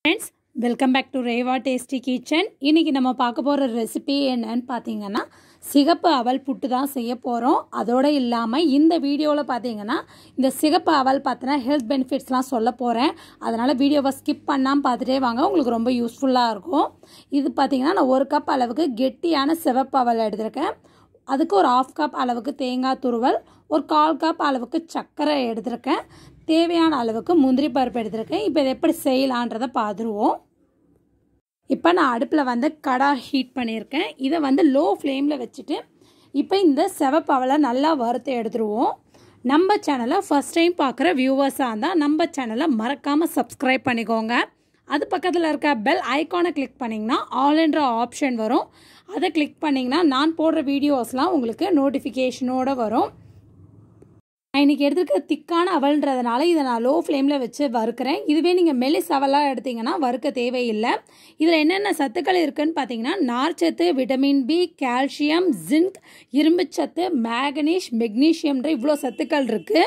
friends welcome back to Reva tasty kitchen இன்றைக்கி நம்ம பார்க்க போகிற ரெசிபி என்னன்னு பார்த்தீங்கன்னா சிகப்பு அவல் புட்டு தான் செய்ய போகிறோம் அதோடு இல்லாமல் இந்த வீடியோவில் பார்த்தீங்கன்னா இந்த சிகப்பு அவல் பார்த்தீங்கன்னா ஹெல்த் பெனிஃபிட்ஸ்லாம் சொல்ல போகிறேன் அதனால் வீடியோவை ஸ்கிப் பண்ணாமல் பார்த்துட்டே வாங்க உங்களுக்கு ரொம்ப யூஸ்ஃபுல்லாக இருக்கும் இது பார்த்தீங்கன்னா நான் ஒரு கப் அளவுக்கு கெட்டியான சிவப்பு அவல் எடுத்திருக்கேன் அதுக்கு ஒரு ஆஃப் கப் அளவுக்கு தேங்காய் துருவல் ஒரு கால் கப் அளவுக்கு சர்க்கரை எடுத்திருக்கேன் தேவையான அளவுக்கு முந்திரி பருப்பு எடுத்திருக்கேன் இப்போ இதை எப்படி செய்யலான்றதை பார்த்துருவோம் இப்போ நான் அடுப்பில் வந்து கடா ஹீட் பண்ணியிருக்கேன் இதை வந்து லோ ஃப்ளேமில் வச்சுட்டு இப்போ இந்த செவப்பவலை நல்லா வறுத்து எடுத்துருவோம் நம்ம சேனலை ஃபஸ்ட் டைம் பார்க்குற வியூவர்ஸாக இருந்தால் நம்ம சேனலை மறக்காமல் சப்ஸ்கிரைப் பண்ணிக்கோங்க அது பக்கத்தில் இருக்க பெல் ஐக்கானை கிளிக் பண்ணிங்கன்னா ஆல்ன்ற ஆப்ஷன் வரும் அதை கிளிக் பண்ணிங்கன்னா நான் போடுற வீடியோஸ்லாம் உங்களுக்கு நோட்டிஃபிகேஷனோடு வரும் நான் இன்றைக்கி எடுத்துருக்க திக்கான அவல்ன்றதுனால இதை நான் லோ ஃப்ளேமில் வச்சு வறுக்கிறேன் இதுவே நீங்கள் மெல்லிஸ் அவலாக எடுத்திங்கன்னா வறுக்க தேவையில்லை இதில் என்னென்ன சத்துக்கள் இருக்குதுன்னு பார்த்தீங்கன்னா நார்ச்சத்து விட்டமின் பி கால்சியம் ஜிங்க் இரும்புச்சத்து மேகனீஷ் மெக்னீஷியம்ன்ற இவ்வளோ சத்துக்கள் இருக்குது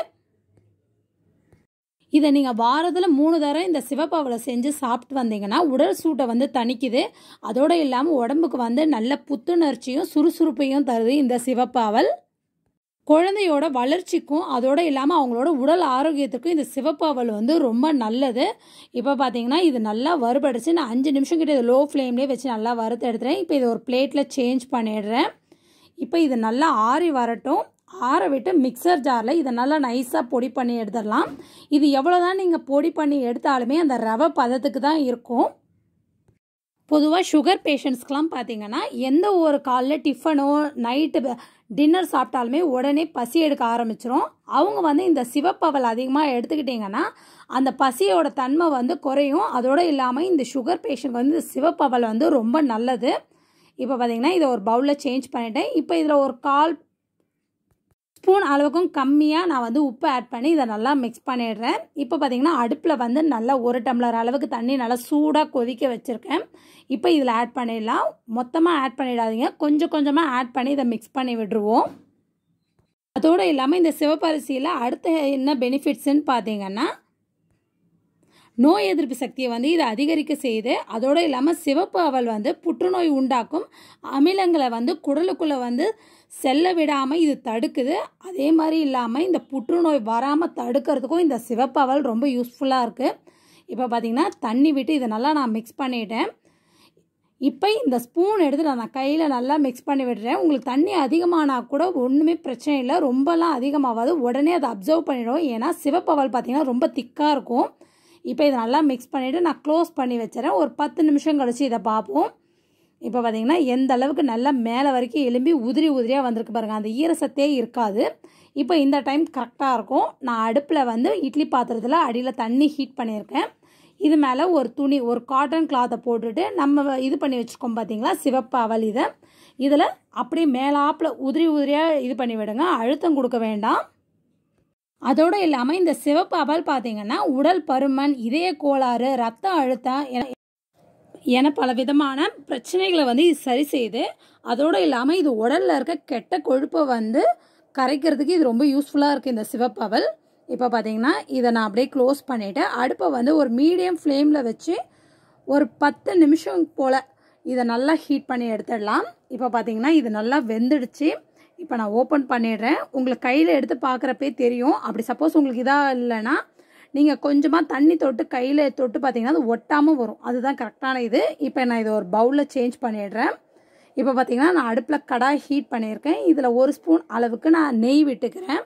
இதை நீங்கள் வாரத்தில் மூணு தடவை இந்த சிவப்பாவலை செஞ்சு சாப்பிட்டு வந்தீங்கன்னா உடல் சூட்டை வந்து தணிக்குது அதோடு இல்லாமல் உடம்புக்கு வந்து நல்ல புத்துணர்ச்சியும் சுறுசுறுப்பையும் தருது இந்த சிவப்பாவல் குழந்தையோட வளர்ச்சிக்கும் அதோடு இல்லாமல் அவங்களோட உடல் ஆரோக்கியத்துக்கும் இந்த சிவப்பாவல் வந்து ரொம்ப நல்லது இப்போ பார்த்தீங்கன்னா இது நல்லா வறுபடிச்சு நான் அஞ்சு நிமிஷம் கிட்ட இது லோ ஃப்ளேம்லேயே வச்சு நல்லா வறுத்து எடுத்துகிறேன் இப்போ இது ஒரு பிளேட்டில் சேஞ்ச் பண்ணிடுறேன் இப்போ இது நல்லா ஆறி வரட்டும் ஆற விட்டு மிக்சர் ஜாரில் இதை நல்லா நைஸாக பொடி பண்ணி எடுத்துடலாம் இது எவ்வளோ தான் நீங்கள் பொடி பண்ணி எடுத்தாலுமே அந்த ரவை பதத்துக்கு தான் இருக்கும் பொதுவாக சுகர் பேஷண்ட்ஸ்க்கெலாம் பார்த்தீங்கன்னா எந்த ஒரு காலைல டிஃபனோ நைட்டு டின்னர் சாப்பிட்டாலுமே உடனே பசி எடுக்க ஆரம்பிச்சிரும் அவங்க வந்து இந்த சிவப்பவல் அதிகமாக எடுத்துக்கிட்டிங்கன்னா அந்த பசியோட தன்மை வந்து குறையும் அதோடு இல்லாமல் இந்த சுகர் பேஷண்ட் வந்து இந்த சிவப்பவல் வந்து ரொம்ப நல்லது இப்போ பார்த்தீங்கன்னா இதை ஒரு பவுலில் சேஞ்ச் பண்ணிட்டேன் இப்போ இதில் ஒரு கால் ஸ்பூன் அளவுக்கும் கம்மியாக நான் வந்து உப்பு ஆட் பண்ணி இதை நல்லா மிக்ஸ் பண்ணிடுறேன் இப்போ பார்த்தீங்கன்னா அடுப்பில் வந்து நல்லா ஒரு டம்ளர் அளவுக்கு தண்ணி நல்லா சூடாக கொதிக்க வச்சுருக்கேன் இப்போ இதில் ஆட் பண்ணிடலாம் மொத்தமாக ஆட் பண்ணிடாதீங்க கொஞ்சம் கொஞ்சமாக ஆட் பண்ணி இதை மிக்ஸ் பண்ணி விட்டுருவோம் அதோடு இல்லாமல் இந்த சிவப்பரிசியில் அடுத்த என்ன பெனிஃபிட்ஸ்ன்னு பார்த்தீங்கன்னா நோய் எதிர்ப்பு சக்தியை வந்து இது அதிகரிக்க செய்து அதோடு இல்லாமல் சிவப்பு அவல் வந்து புற்றுநோய் உண்டாக்கும் அமிலங்களை வந்து குடலுக்குள்ளே வந்து செல்ல விடாமல் இது தடுக்குது அதே மாதிரி இல்லாமல் இந்த புற்றுநோய் வராமல் தடுக்கிறதுக்கும் இந்த சிவப்பு அவல் ரொம்ப யூஸ்ஃபுல்லாக இருக்குது இப்போ பார்த்திங்கன்னா தண்ணி விட்டு இதை நல்லா நான் மிக்ஸ் பண்ணிட்டேன் இப்போ இந்த ஸ்பூன் எடுத்து நான் கையில் நல்லா மிக்ஸ் பண்ணி விடுறேன் உங்களுக்கு தண்ணி அதிகமானால் கூட ஒன்றுமே பிரச்சனை இல்லை ரொம்பலாம் அதிகமாகாது உடனே அதை அப்சர்வ் பண்ணிடும் ஏன்னா சிவப்பவல் பார்த்திங்கன்னா ரொம்ப திக்காக இருக்கும் இப்போ இதை நல்லா மிக்ஸ் பண்ணிவிட்டு நான் க்ளோஸ் பண்ணி வச்சுறேன் ஒரு பத்து நிமிஷம் கழித்து இதை பார்ப்போம் இப்போ பார்த்திங்கன்னா எந்த அளவுக்கு நல்லா மேலே வரைக்கும் எலும்பி உதிரி உதிரியாக வந்திருக்கு பாருங்கள் அந்த ஈரசத்தே இருக்காது இப்போ இந்த டைம் கரெக்டாக இருக்கும் நான் அடுப்பில் வந்து இட்லி பாத்திரத்தில் அடியில் தண்ணி ஹீட் பண்ணியிருக்கேன் இது மேலே ஒரு துணி ஒரு காட்டன் கிளாத்தை போட்டுட்டு நம்ம இது பண்ணி வச்சுருக்கோம் பார்த்தீங்களா சிவப்பு அவல் இதை இதில் அப்படியே மேலாப்பில் உதிரி உதிரியாக இது பண்ணி விடுங்க அழுத்தம் கொடுக்க வேண்டாம் அதோடு இல்லாமல் இந்த சிவப்பு அவல் பார்த்தீங்கன்னா உடல் பருமன் இதய கோளாறு ரத்த அழுத்தம் என பல விதமான பிரச்சனைகளை வந்து இது சரி செய்து அதோடு இல்லாமல் இது உடலில் இருக்க கெட்ட கொழுப்பை வந்து கரைக்கிறதுக்கு இது ரொம்ப யூஸ்ஃபுல்லாக இருக்குது இந்த சிவப்பவல் இப்போ பார்த்தீங்கன்னா இதை நான் அப்படியே க்ளோஸ் பண்ணிவிட்டு அடுப்பை வந்து ஒரு மீடியம் ஃப்ளேமில் வச்சு ஒரு பத்து நிமிஷம் போல் இதை நல்லா ஹீட் பண்ணி எடுத்துடலாம் இப்போ பார்த்தீங்கன்னா இது நல்லா வெந்துடுச்சு இப்போ நான் ஓப்பன் பண்ணிடுறேன் உங்களுக்கு கையில் எடுத்து பார்க்குறப்பே தெரியும் அப்படி சப்போஸ் உங்களுக்கு இதாக இல்லைன்னா நீங்கள் கொஞ்சமாக தண்ணி தொட்டு கையில் தொட்டு பார்த்தீங்கன்னா அது ஒட்டாமல் வரும் அதுதான் கரெக்டான இது இப்போ நான் இதை ஒரு பவுலில் சேஞ்ச் பண்ணிடுறேன் இப்போ பார்த்தீங்கன்னா நான் அடுப்பில் கடாய் ஹீட் பண்ணியிருக்கேன் இதில் ஒரு ஸ்பூன் அளவுக்கு நான் நெய் விட்டுக்கிறேன்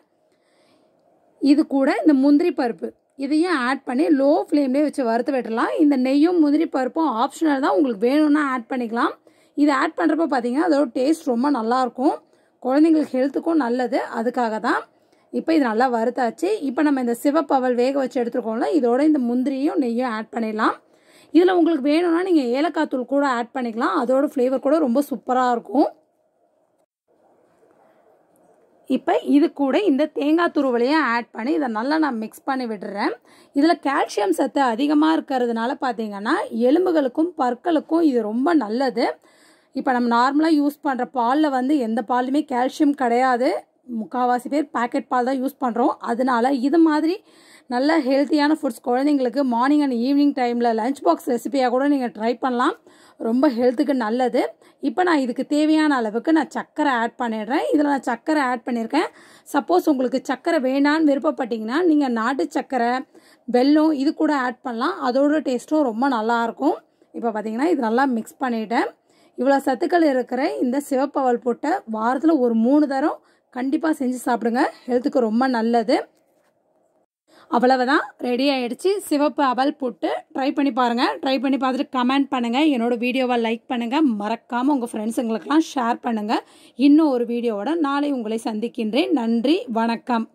இது கூட இந்த முந்திரி பருப்பு இதையும் ஆட் பண்ணி லோ ஃப்ளேம்லேயே வச்சு வறுத்து விட்டுடலாம் இந்த நெய்யும் முந்திரி பருப்பும் ஆப்ஷனல் தான் உங்களுக்கு வேணும்னா ஆட் பண்ணிக்கலாம் இது ஆட் பண்ணுறப்ப பார்த்தீங்கன்னா அதோட டேஸ்ட் ரொம்ப நல்லாயிருக்கும் குழந்தைங்களுக்கு ஹெல்த்துக்கும் நல்லது அதுக்காக தான் இப்போ இது நல்லா வறுத்தாச்சு இப்போ நம்ம இந்த சிவப்பவல் வேக வச்சு எடுத்துருக்கோம்ல இதோட இந்த முந்திரியும் நெய்யும் ஆட் பண்ணிடலாம் இதில் உங்களுக்கு வேணும்னா நீங்கள் ஏலக்காய் தூள் கூட ஆட் பண்ணிக்கலாம் அதோட ஃப்ளேவர் கூட ரொம்ப சூப்பராக இருக்கும் இப்போ இது கூட இந்த தேங்காய் துருவலையும் ஆட் பண்ணி இதை நல்லா நான் மிக்ஸ் பண்ணி விடுறேன் இதில் கால்சியம் சத்து அதிகமாக இருக்கிறதுனால பார்த்தீங்கன்னா எலும்புகளுக்கும் பற்களுக்கும் இது ரொம்ப நல்லது இப்போ நம்ம நார்மலாக யூஸ் பண்ணுற பாலில் வந்து எந்த பாலுமே கால்சியம் கிடையாது முக்கால்வாசி பேர் பேக்கெட் பால் தான் யூஸ் பண்ணுறோம் அதனால இது மாதிரி நல்ல ஹெல்த்தியான ஃபுட்ஸ் குழந்தைங்களுக்கு மார்னிங் அண்ட் ஈவினிங் டைமில் லஞ்ச் பாக்ஸ் ரெசிபியாக கூட நீங்கள் ட்ரை பண்ணலாம் ரொம்ப ஹெல்த்துக்கு நல்லது இப்போ நான் இதுக்கு தேவையான அளவுக்கு நான் சர்க்கரை ஆட் பண்ணிடுறேன் இதில் நான் சர்க்கரை ஆட் பண்ணியிருக்கேன் சப்போஸ் உங்களுக்கு சர்க்கரை வேணான்னு விருப்பப்பட்டீங்கன்னா நீங்கள் நாட்டு சர்க்கரை வெல்லம் இது கூட ஆட் பண்ணலாம் அதோட டேஸ்ட்டும் ரொம்ப நல்லாயிருக்கும் இப்போ பார்த்தீங்கன்னா இது நல்லா மிக்ஸ் பண்ணிவிட்டேன் இவ்வளோ சத்துக்கள் இருக்கிற இந்த சிவப்பவல் போட்ட வாரத்தில் ஒரு மூணு தரம் கண்டிப்பாக செஞ்சு சாப்பிடுங்க ஹெல்த்துக்கு ரொம்ப நல்லது அவ்வளவுதான் ரெடி ஆயிடுச்சு சிவப்பு அவல் போட்டு ட்ரை பண்ணி பாருங்கள் ட்ரை பண்ணி பார்த்துட்டு கமெண்ட் பண்ணுங்கள் என்னோட வீடியோவை லைக் பண்ணுங்கள் மறக்காமல் உங்கள் ஃப்ரெண்ட்ஸுங்களுக்கெல்லாம் ஷேர் பண்ணுங்கள் இன்னும் ஒரு வீடியோவோட நாளை உங்களை சந்திக்கின்றேன் நன்றி வணக்கம்